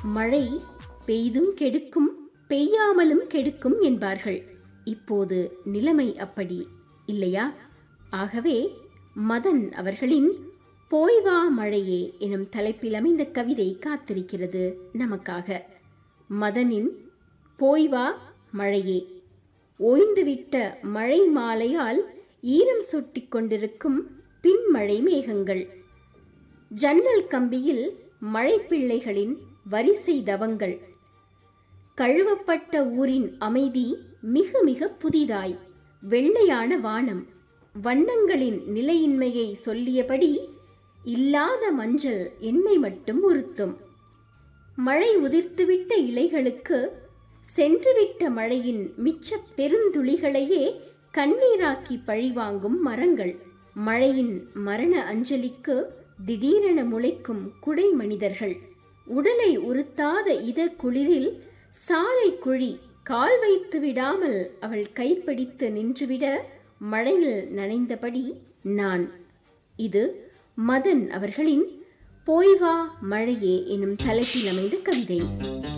மழை பெய்தும் கெடுக்கும் பெய்யாமலும் கெடுக்கும் என்பார்கள் இப்போது நிலைமை அப்படி இல்லையா ஆகவே மதன் அவர்களின் போய் வா மழையே எனும் தலைப்பில் அமைந்த கவிதை காத்திருக்கிறது நமக்காக மதனின் போய் வா மழையே ஓய்ந்துவிட்ட மழை மாலையால் ஈரம் சொட்டிக் கொண்டிருக்கும் பின்மழை மேகங்கள் ஜன்னல் கம்பியில் மழைப்பிள்ளைகளின் வரிசை தவங்கள் கழுவப்பட்ட ஊரின் அமைதி மிக மிக புதிதாய் வெள்ளையான வானம் வண்ணங்களின் நிலையின்மையை சொல்லியபடி இல்லாத மஞ்சள் என்னை மட்டும் உறுத்தும் மழை உதிர்த்துவிட்ட இலைகளுக்கு சென்றுவிட்ட மழையின் மிச்ச பெருந்துளிகளையே கண்ணீராக்கி பழிவாங்கும் மரங்கள் மழையின் மரண அஞ்சலிக்கு திடீரென முளைக்கும் குடை மனிதர்கள் உடலை உறுத்தாத இத குளிரில் சாலை குழி கால் வைத்து விடாமல் அவள் கைப்பிடித்து நின்றுவிட மழையில் நனைந்தபடி நான் இது மதன் அவர்களின் போய் வா மழையே எனும் தலைப்பில் அமைந்த கவிதை